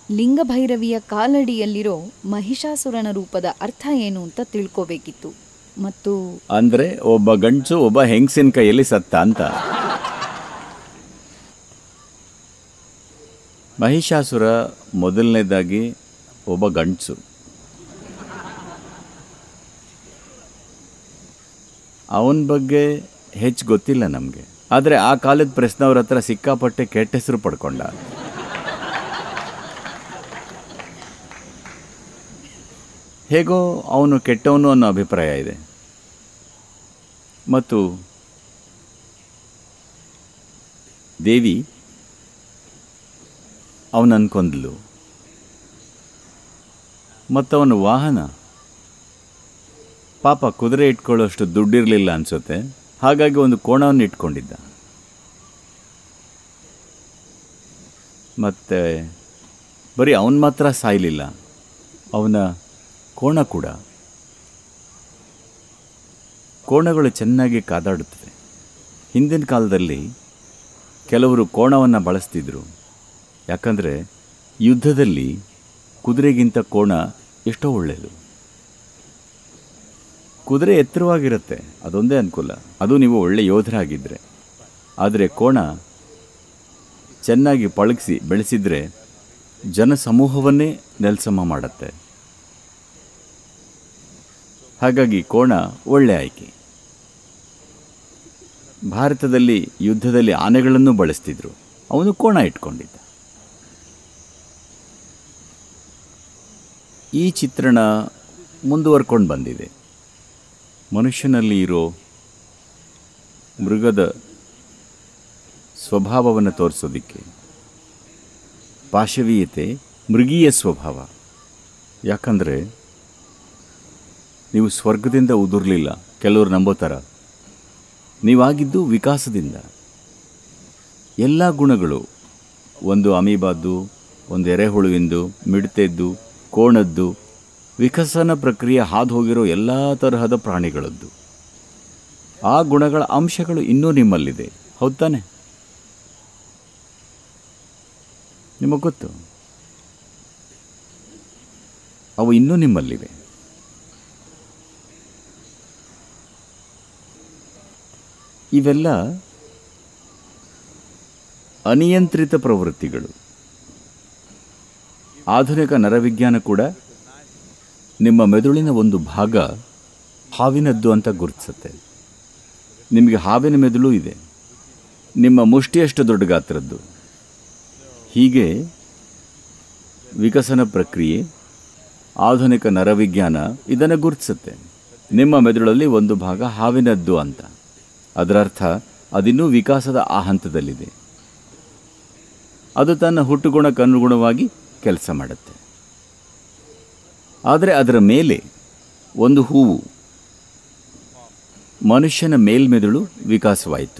ಲಿಂಗಭೈರವಿಯ ಕಾಲಡಿಯಲ್ಲಿರೋ ಮಹಿಷಾಸುರನ ರೂಪದ ಅರ್ಥ ಏನು ಅಂತ ತಿಳ್ಕೋಬೇಕಿತ್ತು ಮತ್ತು ಅಂದರೆ ಒಬ್ಬ ಗಂಡಸು ಒಬ್ಬ ಹೆಂಗಸಿನ ಕೈಯಲ್ಲಿ ಸತ್ತ ಅಂತ ಮಹಿಷಾಸುರ ಮೊದಲನೇದಾಗಿ ಒಬ್ಬ ಗಂಡಸು ಅವನ ಬಗ್ಗೆ ಹೆಚ್ಚು ಗೊತ್ತಿಲ್ಲ ನಮಗೆ ಆದರೆ ಆ ಕಾಲದ ಪ್ರೆಸ್ನವ್ರ ಹತ್ರ ಸಿಕ್ಕಾಪಟ್ಟೆ ಕೆಟ್ಟ ಹೆಸರು ಪಡ್ಕೊಂಡ ಹೇಗೋ ಅವನು ಕೆಟ್ಟವನು ಅನ್ನೋ ಅಭಿಪ್ರಾಯ ಇದೆ ಮತ್ತು ದೇವಿ ಅವನ ಕೊಂದಲು ಮತ್ತವನ ವಾಹನ ಪಾಪ ಕುದುರೆ ಇಟ್ಕೊಳ್ಳೋಷ್ಟು ದುಡ್ಡಿರಲಿಲ್ಲ ಅನ್ಸುತ್ತೆ ಹಾಗಾಗಿ ಒಂದು ಕೋಣವನ್ನು ಇಟ್ಕೊಂಡಿದ್ದ ಮತ್ತೆ ಬರೀ ಅವನು ಮಾತ್ರ ಸಾಯಲಿಲ್ಲ ಅವನ ಕೋಣ ಕೂಡ ಕೋಣಗಳು ಚೆನ್ನಾಗಿ ಕಾದಾಡುತ್ತವೆ ಹಿಂದಿನ ಕಾಲದಲ್ಲಿ ಕೆಲವರು ಕೋಣವನ್ನು ಬಳಸ್ತಿದ್ರು ಯಾಕಂದರೆ ಯುದ್ಧದಲ್ಲಿ ಕುದುರೆಗಿಂತ ಕೋಣ ಎಷ್ಟೋ ಒಳ್ಳೆಯದು ಕುದುರೆ ಎತ್ತರವಾಗಿರುತ್ತೆ ಅದೊಂದೇ ಅನುಕೂಲ ಅದು ನೀವು ಒಳ್ಳೆ ಯೋಧರಾಗಿದ್ದರೆ ಆದರೆ ಕೋಣ ಚೆನ್ನಾಗಿ ಪಳಗಿಸಿ ಬೆಳೆಸಿದರೆ ಜನಸಮೂಹವನ್ನೇ ನೆಲಸಮ ಮಾಡುತ್ತೆ ಹಾಗಾಗಿ ಕೋಣ ಒಳ್ಳೆ ಆಯ್ಕೆ ಭಾರತದಲ್ಲಿ ಯುದ್ಧದಲ್ಲಿ ಆನೆಗಳನ್ನು ಬಳಸ್ತಿದ್ರು ಅವನು ಕೋಣ ಇಟ್ಕೊಂಡಿದ್ದ ಈ ಚಿತ್ರಣ ಮುಂದುವರ್ಕೊಂಡು ಬಂದಿದೆ ಮನುಷ್ಯನಲ್ಲಿ ಇರೋ ಮೃಗದ ಸ್ವಭಾವವನ್ನು ತೋರಿಸೋದಿಕ್ಕೆ ಪಾಶವೀಯತೆ ಮೃಗೀಯ ಸ್ವಭಾವ ಯಾಕಂದರೆ ನೀವು ಸ್ವರ್ಗದಿಂದ ಉದುರಲಿಲ್ಲ ಕೆಲವರು ನಂಬೋ ಥರ ನೀವಾಗಿದ್ದು ವಿಕಾಸದಿಂದ ಎಲ್ಲ ಗುಣಗಳು ಒಂದು ಅಮೀಬಾದ್ದು ಒಂದು ಎರೆಹುಳುವಿಂದು ಮಿಡತೆದ್ದು ಕೋಣದ್ದು ವಿಕಸನ ಪ್ರಕ್ರಿಯೆ ಹಾದು ಹೋಗಿರೋ ಎಲ್ಲ ತರಹದ ಪ್ರಾಣಿಗಳದ್ದು ಆ ಗುಣಗಳ ಅಂಶಗಳು ಇನ್ನೂ ನಿಮ್ಮಲ್ಲಿದೆ ಹೌದ್ ತಾನೆ ನಿಮಗೆ ಗೊತ್ತು ಅವು ಇನ್ನೂ ನಿಮ್ಮಲ್ಲಿವೆ ಇವೆಲ್ಲ ಅನಿಯಂತ್ರಿತ ಪ್ರವೃತ್ತಿಗಳು ಆಧುನಿಕ ನರವಿಜ್ಞಾನ ಕೂಡ ನಿಮ್ಮ ಮೆದುಳಿನ ಒಂದು ಭಾಗ ಹಾವಿನದ್ದು ಅಂತ ಗುರುತಿಸುತ್ತೆ ನಿಮಗೆ ಹಾವಿನ ಮೆದುಳು ಇದೆ ನಿಮ್ಮ ಮುಷ್ಟಿಯಷ್ಟು ದೊಡ್ಡ ಗಾತ್ರದ್ದು ಹೀಗೆ ವಿಕಸನ ಪ್ರಕ್ರಿಯೆ ಆಧುನಿಕ ನರವಿಜ್ಞಾನ ಇದನ್ನು ಗುರುತಿಸುತ್ತೆ ನಿಮ್ಮ ಮೆದುಳಲ್ಲಿ ಒಂದು ಭಾಗ ಹಾವಿನದ್ದು ಅಂತ ಅದರರ್ಥ ಅದಿನ್ನೂ ವಿಕಾಸದ ಆ ಹಂತದಲ್ಲಿದೆ ಅದು ತನ್ನ ಹುಟ್ಟುಗುಣಕ್ಕನುಗುಣವಾಗಿ ಕೆಲಸ ಮಾಡುತ್ತೆ ಆದರೆ ಅದರ ಮೇಲೆ ಒಂದು ಹೂವು ಮನುಷ್ಯನ ಮೇಲ್ಮೆದುಳು ವಿಕಾಸವಾಯಿತು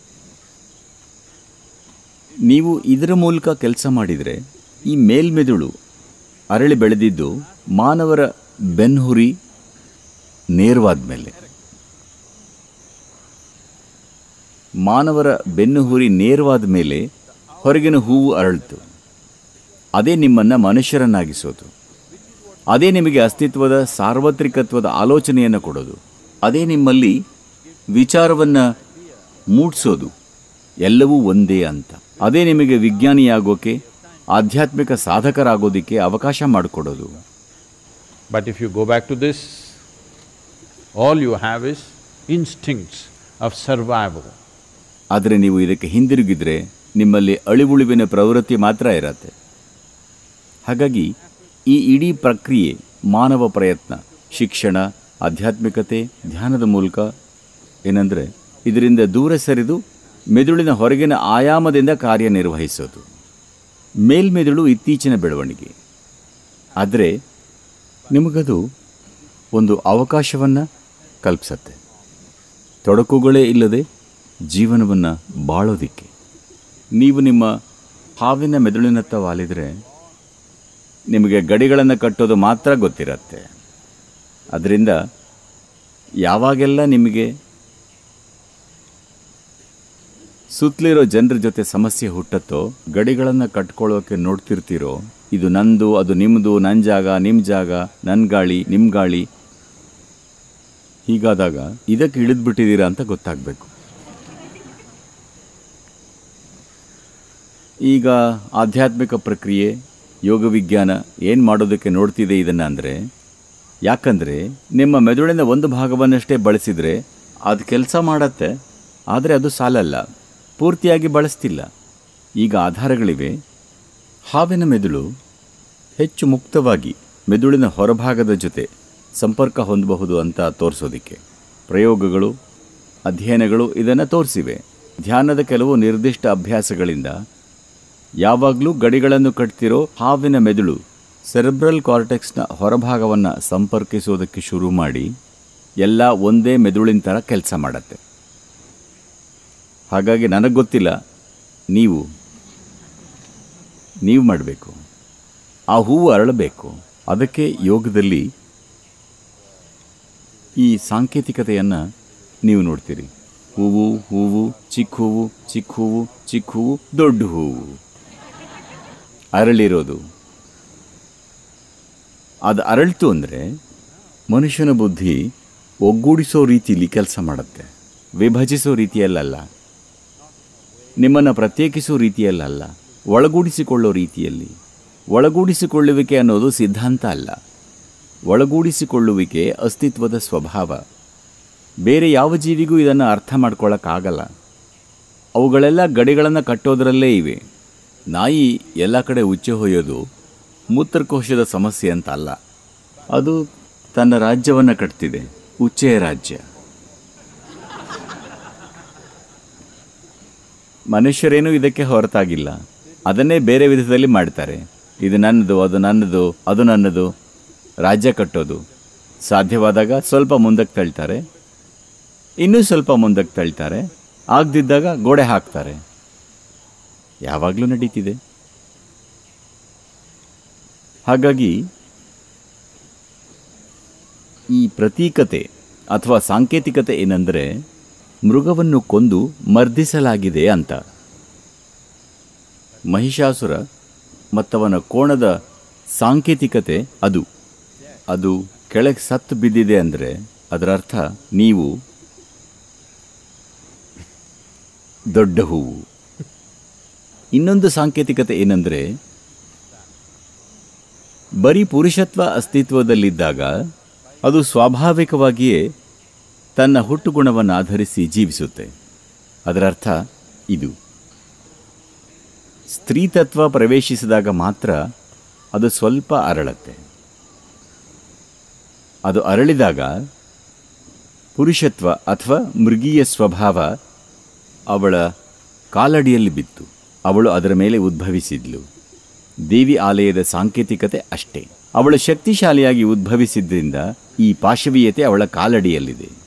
ನೀವು ಇದರ ಮೂಲಕ ಕೆಲಸ ಮಾಡಿದರೆ ಈ ಮೇಲ್ಮೆದುಳು ಅರಳಿ ಬೆಳೆದಿದ್ದು ಮಾನವರ ಬೆನ್ಹುರಿ ನೇರವಾದ ಮೇಲೆ ಮಾನವರ ಬೆನ್ನುಹುರಿ ನೇರವಾದ ಮೇಲೆ ಹೊರಗಿನ ಹೂವು ಅರಳಿತು ಅದೇ ನಿಮ್ಮನ್ನು ಮನುಷ್ಯರನ್ನಾಗಿಸೋದು ಅದೇ ನಿಮಗೆ ಅಸ್ತಿತ್ವದ ಸಾರ್ವತ್ರಿಕತ್ವದ ಆಲೋಚನೆಯನ್ನು ಕೊಡೋದು ಅದೇ ನಿಮ್ಮಲ್ಲಿ ವಿಚಾರವನ್ನು ಮೂಡಿಸೋದು ಎಲ್ಲವೂ ಒಂದೇ ಅಂತ ಅದೇ ನಿಮಗೆ ವಿಜ್ಞಾನಿಯಾಗೋಕೆ ಆಧ್ಯಾತ್ಮಿಕ ಸಾಧಕರಾಗೋದಕ್ಕೆ ಅವಕಾಶ ಮಾಡಿಕೊಡೋದು But if you go back to this, all you have is instincts of survival. ಆದರೆ ನೀವು ಇದಕ್ಕೆ ಹಿಂದಿರುಗಿದ್ರೆ ನಿಮ್ಮಲ್ಲಿ ಅಳಿವುಳಿವಿನ ಪ್ರವೃತ್ತಿ ಮಾತ್ರ ಇರತ್ತೆ ಹಾಗಾಗಿ ಈ ಇಡೀ ಪ್ರಕ್ರಿಯೆ ಮಾನವ ಪ್ರಯತ್ನ ಶಿಕ್ಷಣ ಆಧ್ಯಾತ್ಮಿಕತೆ ಧ್ಯಾನದ ಮೂಲಕ ಏನಂದರೆ ಇದರಿಂದ ದೂರ ಸರಿದು ಮೆದುಳಿನ ಹೊರಗಿನ ಆಯಾಮದಿಂದ ಕಾರ್ಯನಿರ್ವಹಿಸೋದು ಮೇಲ್ಮೆದುಳು ಇತ್ತೀಚಿನ ಬೆಳವಣಿಗೆ ಆದರೆ ನಿಮಗದು ಒಂದು ಅವಕಾಶವನ್ನು ಕಲ್ಪಿಸತ್ತೆ ತೊಡಕುಗಳೇ ಇಲ್ಲದೆ ಜೀವನವನ್ನು ಬಾಳೋದಿಕ್ಕೆ ನೀವು ನಿಮ್ಮ ಹಾವಿನ ಮೆದುಳಿನತ್ತ ವಾಲಿದರೆ ನಿಮಗೆ ಗಡಿಗಳನ್ನು ಕಟ್ಟೋದು ಮಾತ್ರ ಗೊತ್ತಿರತ್ತೆ ಅದರಿಂದ ಯಾವಾಗೆಲ್ಲ ನಿಮಗೆ ಸುತ್ತಲಿರೋ ಜನರ ಜೊತೆ ಸಮಸ್ಯೆ ಹುಟ್ಟತ್ತೋ ಗಡಿಗಳನ್ನು ಕಟ್ಕೊಳ್ಳೋಕೆ ನೋಡ್ತಿರ್ತೀರೋ ಇದು ನಂದು ಅದು ನಿಮ್ಮದು ನನ್ನ ಜಾಗ ನಿಮ್ಮ ಜಾಗ ನನ್ನ ಗಾಳಿ ನಿಮ್ಮ ಗಾಳಿ ಹೀಗಾದಾಗ ಇದಕ್ಕೆ ಇಳಿದ್ಬಿಟ್ಟಿದ್ದೀರಾ ಅಂತ ಗೊತ್ತಾಗಬೇಕು ಈಗ ಆಧ್ಯಾತ್ಮಿಕ ಪ್ರಕ್ರಿಯೆ ಯೋಗ ವಿಜ್ಞಾನ ಏನು ಮಾಡೋದಕ್ಕೆ ನೋಡ್ತಿದೆ ಇದನ್ನು ಅಂದರೆ ಯಾಕಂದರೆ ನಿಮ್ಮ ಮೆದುಳಿನ ಒಂದು ಭಾಗವನ್ನಷ್ಟೇ ಬಳಸಿದರೆ ಅದು ಕೆಲಸ ಮಾಡತ್ತೆ ಆದರೆ ಅದು ಸಾಲಲ್ಲ ಪೂರ್ತಿಯಾಗಿ ಬಳಸ್ತಿಲ್ಲ ಈಗ ಆಧಾರಗಳಿವೆ ಹಾವಿನ ಮೆದುಳು ಹೆಚ್ಚು ಮುಕ್ತವಾಗಿ ಮೆದುಳಿನ ಹೊರಭಾಗದ ಜೊತೆ ಸಂಪರ್ಕ ಹೊಂದಬಹುದು ಅಂತ ತೋರಿಸೋದಕ್ಕೆ ಪ್ರಯೋಗಗಳು ಅಧ್ಯಯನಗಳು ಇದನ್ನು ತೋರಿಸಿವೆ ಧ್ಯಾನದ ಕೆಲವು ನಿರ್ದಿಷ್ಟ ಅಭ್ಯಾಸಗಳಿಂದ ಯಾವಾಗಲೂ ಗಡಿಗಳನ್ನು ಕಟ್ತಿರೋ ಹಾವಿನ ಮೆದುಳು ಸೆರೆಬ್ರಲ್ ಕಾರ್ಟೆಕ್ಸ್ನ ಹೊರಭಾಗವನ್ನು ಸಂಪರ್ಕಿಸೋದಕ್ಕೆ ಶುರು ಮಾಡಿ ಎಲ್ಲ ಒಂದೇ ಮೆದುಳಿನ ಥರ ಕೆಲಸ ಮಾಡತ್ತೆ ಹಾಗಾಗಿ ನನಗೆ ಗೊತ್ತಿಲ್ಲ ನೀವು ನೀವು ಮಾಡಬೇಕು ಆ ಹೂವು ಅರಳಬೇಕು ಅದಕ್ಕೆ ಯೋಗದಲ್ಲಿ ಈ ಸಾಂಕೇತಿಕತೆಯನ್ನು ನೀವು ನೋಡ್ತೀರಿ ಹೂವು ಹೂವು ಚಿಕ್ಕ ಹೂವು ಚಿಕ್ಕ ಹೂವು ಚಿಕ್ಕ ಹೂವು ದೊಡ್ಡ ಹೂವು ಅರಳಿರೋದು ಅದು ಅರಳ್ತು ಅಂದರೆ ಮನುಷ್ಯನ ಬುದ್ಧಿ ಒಗ್ಗೂಡಿಸೋ ರೀತಿಯಲ್ಲಿ ಕೆಲಸ ಮಾಡುತ್ತೆ ವಿಭಜಿಸೋ ರೀತಿಯಲ್ಲಲ್ಲ ನಿಮ್ಮನ್ನು ಪ್ರತ್ಯೇಕಿಸೋ ರೀತಿಯಲ್ಲಲ್ಲ ಒಳಗೂಡಿಸಿಕೊಳ್ಳೋ ರೀತಿಯಲ್ಲಿ ಒಳಗೂಡಿಸಿಕೊಳ್ಳುವಿಕೆ ಅನ್ನೋದು ಸಿದ್ಧಾಂತ ಅಲ್ಲ ಒಳಗೂಡಿಸಿಕೊಳ್ಳುವಿಕೆ ಅಸ್ತಿತ್ವದ ಸ್ವಭಾವ ಬೇರೆ ಯಾವ ಜೀವಿಗೂ ಇದನ್ನು ಅರ್ಥ ಮಾಡ್ಕೊಳ್ಳೋಕ್ಕಾಗಲ್ಲ ಅವುಗಳೆಲ್ಲ ಗಡಿಗಳನ್ನು ಕಟ್ಟೋದರಲ್ಲೇ ಇವೆ ನಾಯಿ ಎಲ್ಲ ಕಡೆ ಉಚ್ಚೆ ಹೊಯ್ಯೋದು ಮೂತ್ರಕೋಶದ ಸಮಸ್ಯೆ ಅಂತ ಅಲ್ಲ ಅದು ತನ್ನ ರಾಜ್ಯವನ್ನು ಕಟ್ತಿದೆ ಉಚ್ಚೆಯ ರಾಜ್ಯ ಮನುಷ್ಯರೇನೂ ಇದಕ್ಕೆ ಹೊರತಾಗಿಲ್ಲ ಅದನ್ನೇ ಬೇರೆ ವಿಧದಲ್ಲಿ ಮಾಡ್ತಾರೆ ಇದು ನನ್ನದು ಅದು ನನ್ನದು ಅದು ನನ್ನದು ರಾಜ್ಯ ಕಟ್ಟೋದು ಸಾಧ್ಯವಾದಾಗ ಸ್ವಲ್ಪ ಮುಂದಕ್ಕೆ ತಳ್ತಾರೆ ಇನ್ನೂ ಸ್ವಲ್ಪ ಮುಂದಕ್ಕೆ ತಳ್ತಾರೆ ಆಗದಿದ್ದಾಗ ಗೋಡೆ ಹಾಕ್ತಾರೆ ಯಾವಾಗಲೂ ನಡೀತಿದೆ ಹಾಗಾಗಿ ಈ ಪ್ರತೀಕತೆ ಅಥವಾ ಸಾಂಕೇತಿಕತೆ ಏನೆಂದರೆ ಮೃಗವನ್ನು ಕೊಂದು ಮರ್ದಿಸಲಾಗಿದೆ ಅಂತ ಮಹಿಷಾಸುರ ಮತ್ತವನ ಕೋಣದ ಸಾಂಕೇತಿಕತೆ ಅದು ಅದು ಕೆಳಗೆ ಸತ್ತು ಬಿದ್ದಿದೆ ಅಂದರೆ ಅದರ ಅರ್ಥ ನೀವು ದೊಡ್ಡ ಹೂವು ಇನ್ನೊಂದು ಸಾಂಕೇತಿಕತೆ ಏನೆಂದರೆ ಬರೀ ಪುರುಷತ್ವ ಅಸ್ತಿತ್ವದಲ್ಲಿದ್ದಾಗ ಅದು ಸ್ವಾಭಾವಿಕವಾಗಿಯೇ ತನ್ನ ಹುಟ್ಟುಗುಣವನ್ನು ಆಧರಿಸಿ ಜೀವಿಸುತ್ತೆ ಅದರ ಅರ್ಥ ಇದು ಸ್ತ್ರೀತತ್ವ ಪ್ರವೇಶಿಸಿದಾಗ ಮಾತ್ರ ಅದು ಸ್ವಲ್ಪ ಅರಳತ್ತೆ ಅದು ಅರಳಿದಾಗ ಪುರುಷತ್ವ ಅಥವಾ ಮೃಗೀಯ ಸ್ವಭಾವ ಅವಳ ಕಾಲಡಿಯಲ್ಲಿ ಬಿತ್ತು ಅವಳು ಅದರ ಮೇಲೆ ಉದ್ಭವಿಸಿದ್ಲು ದೇವಿ ಆಲಯದ ಸಾಂಕೇತಿಕತೆ ಅಷ್ಟೇ ಅವಳು ಶಕ್ತಿಶಾಲಿಯಾಗಿ ಉದ್ಭವಿಸಿದ್ದರಿಂದ ಈ ಪಾಶವೀಯತೆ ಅವಳ ಕಾಲಡಿಯಲ್ಲಿದೆ